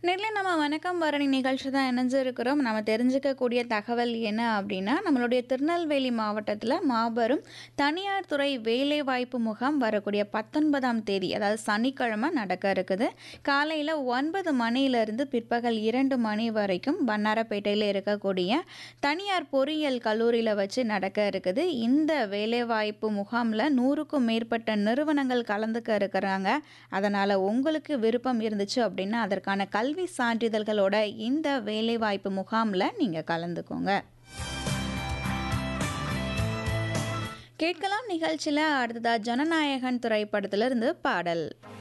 நேர்ல நம்ம வணக்கம் பரணி நிகழ்ச்சி தான் இணைஞ்சிருக்கிறோம் நம்ம தெரிஞ்சுக்கக்கூடிய தகவல் என்ன அப்படின்னா நம்மளுடைய திருநெல்வேலி மாவட்டத்தில் மாபெரும் தனியார் துறை வேலைவாய்ப்பு முகாம் வரக்கூடிய பத்தொன்பதாம் தேதி அதாவது சனிக்கிழமை நடக்க இருக்குது காலையில் ஒன்பது மணியிலிருந்து பிற்பகல் இரண்டு மணி வரைக்கும் பன்னாரப்பேட்டையில் இருக்கக்கூடிய தனியார் பொறியியல் கல்லூரியில் வச்சு நடக்க இருக்குது இந்த வேலைவாய்ப்பு முகாமில் நூறுக்கும் மேற்பட்ட நிறுவனங்கள் கலந்துக்க இருக்கிறாங்க அதனால் உங்களுக்கு விருப்பம் இருந்துச்சு அப்படின்னா அதற்கான கல்வி சான்றிதழ்களோட இந்த வேலைவாய்ப்பு முகாமில் நீங்கள் கலந்துக்கோங்க கேட்கலாம் நிகழ்ச்சியில் அடுத்ததா ஜனநாயகன் திரைப்படத்திலிருந்து பாடல்